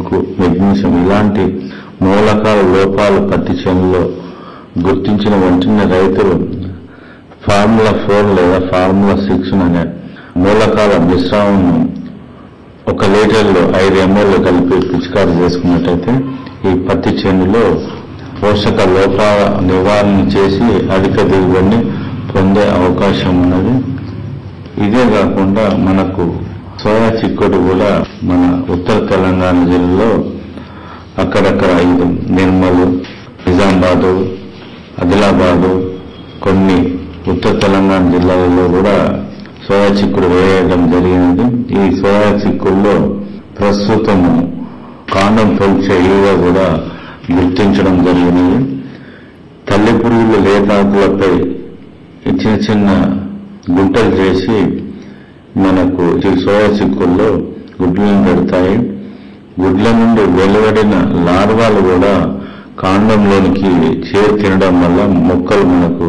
zinc magnesium ఇలాంటి మూలకాల లోపాలు పత్తి చేనులో గుర్తించిన వెంటనే రైతులు ఫార్ములా ఫోర్ లేదా ఫార్ములా సిక్స్ అనే మూలకాల మిశ్రమం ఒక లీటర్లో ఐదు ఎంఎల్ కలిపి పిచికారి చేసుకున్నట్టయితే ఈ పత్తి చేనులో పోషక లోపాల నివారణ చేసి అధిక దిగుబడిని పొందే అవకాశం ఉన్నది ఇదే కాకుండా మనకు సోయా చిక్కుడు కూడా మన ఉత్తర తెలంగాణ జిల్లాలో అక్కడక్కడ ఐదు నిర్మల్ నిజామాబాదు ఆదిలాబాదు కొన్ని ఉత్తర తెలంగాణ జిల్లాలలో కూడా సోయా చిక్కుడు వేయడం జరిగినది ఈ సోయా చిక్కుల్లో ప్రస్తుతము కాండం తొలిచే ఈగ కూడా గుర్తించడం జరిగినది తల్లి పురుగులు లేతాకులపై చిన్న చిన్న గుంటలు చేసి మనకు ఈ సోయా చిక్కుల్లో గుడ్లను పెడతాయి గుడ్ల నుండి వెలువడిన లార్వాలు కూడా కాండంలోనికి చేరి తినడం వల్ల మొక్కలు మనకు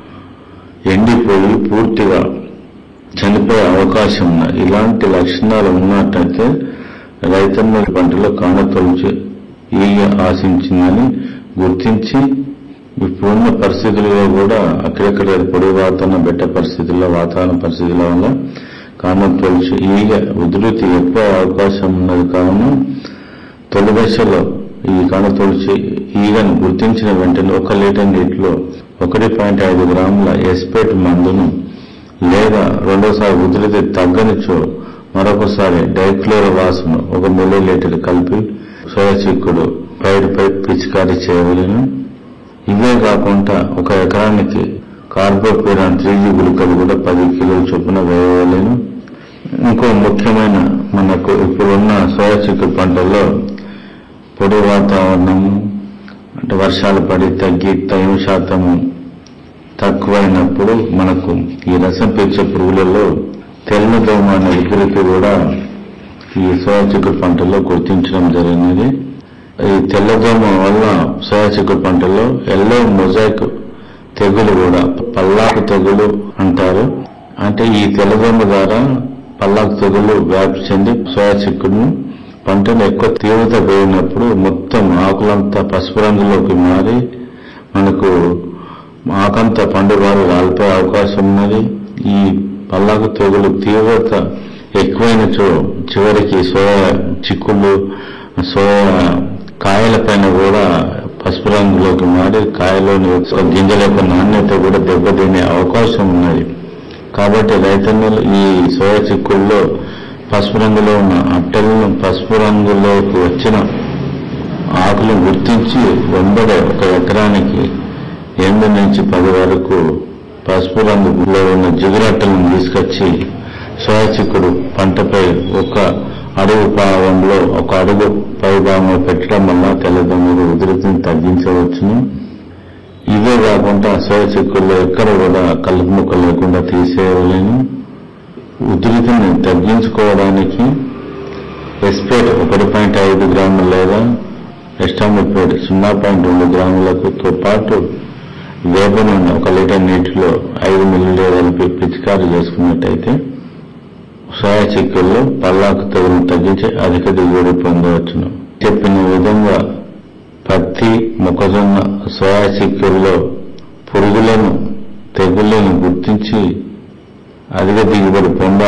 ఎండిపోయి పూర్తిగా చనిపోయే అవకాశం ఉన్నది ఇలాంటి లక్షణాలు ఉన్నట్టయితే రైతన్న పంటలో కాండ తొలిచి ఈగ ఆశించిందని గుర్తించి ఇప్పుడున్న పరిస్థితుల్లో కూడా అక్కడెక్కడ పొడి వాతావరణ బెట్ట పరిస్థితుల్లో వాతావరణ పరిస్థితుల వల్ల కాండం తొలిచి ఈగ ఉధృతి ఎక్కువ అవకాశం ఉన్నది కావున తొలి దశలో ఈ కాండ తొలిచి ఈగను గుర్తించిన వెంటనే ఒక లీటర్ నీటిలో ఒకటి పాయింట్ ఐదు గ్రాముల ఎస్పేట్ మందును లేదా రెండోసారి ఉధృతి తగ్గనిచో మరొకసారి డైక్లోరోవాస్ను ఒక మిల్లీ లీటర్ కలిపి సోయా చిక్కుడు పైరుపై పిచికారీ చేయవలను ఇవే కాకుండా ఒక ఎకరానికి కార్బోపిరాన్ త్రీ జీ గుళికలు కూడా పది కిలోల చొప్పున వేయవలేను ఇంకో ముఖ్యమైన మనకు ఇప్పుడున్న సోయా చిక్కుడు పంటల్లో పొడి వాతావరణము అంటే వర్షాలు పడి తగ్గి తైమ శాతము తక్కువైనప్పుడు మనకు ఈ రసం పీల్చే పురుగులలో తెల్లదోమ అనే ఉధృతి కూడా ఈ సోయా చిక్కుడు పంటల్లో గుర్తించడం జరిగినది ఈ తెల్లదోమ వల్ల సోయా చిక్కుడు పంటల్లో ఎల్లో మొజాయిక్ తెగులు కూడా పల్లాకు తెగులు అంటారు అంటే ఈ తెల్లదోమ ద్వారా పల్లాకు తెగులు వ్యాప్తి చెంది సోయా చిక్కుడును పంటను ఎక్కువ తీవ్రత పోయినప్పుడు మొత్తం ఆకులంతా పసుపు రంగులోకి మారి మనకు ఆకంత పండువారు రాలిపోయే అవకాశం ఉన్నది ఈ పల్లాకు తెగులు తీవ్రత ఎక్కువైన చో చివరికి సోయా చిక్కుళ్ళు సోయా కాయల పైన కూడా పసుపు రంగులోకి మారి కాయలోని యొక్క గింజల యొక్క నాణ్యత కూడా దెబ్బతినే అవకాశం ఉన్నది కాబట్టి రైతన్నలు ఈ సోయా చిక్కుల్లో పసుపు రంగులో ఉన్న అట్టలను పసుపు రంగులోకి వచ్చిన ఆకులు గుర్తించి వెంబడే ఒక ఎకరానికి ఎనిమిది నుంచి పది వరకు పసుపు రంగులో ఉన్న జిగురట్టలను తీసుకొచ్చి సోయా చిక్కుడు పంటపై ఒక అడుగు భాగంలో ఒక అడుగు పై భాగంలో పెట్టడం వల్ల తెల్లదొంగలు ఉధృతిని తగ్గించవచ్చును ఇవే కాకుండా సోయా చిక్కుల్లో ఎక్కడ కూడా కలుపు ముక్క లేకుండా తీసేయలేను ఉధృతిని తగ్గించుకోవడానికి ఎస్పేట్ ఒకటి పాయింట్ ఐదు గ్రాములు లేదా ఎస్టామిపేట్ సున్నా పాయింట్ రెండు గ్రాములతో పాటు వేప నూనె ఒక లీటర్ నీటిలో ఐదు మిల్లీ కలిపి పిచికారీ చేసుకున్నట్టయితే సోయా చిక్కుల్లో పల్లాకు తెగులు తగ్గించి అధిక దిగుబడి పొందవచ్చును చెప్పిన విధంగా పత్తి మొక్కజొన్న సోయా చిక్కుల్లో పురుగులను తెగుళ్లను గుర్తించి అధిక దిగుబడి పొందాలి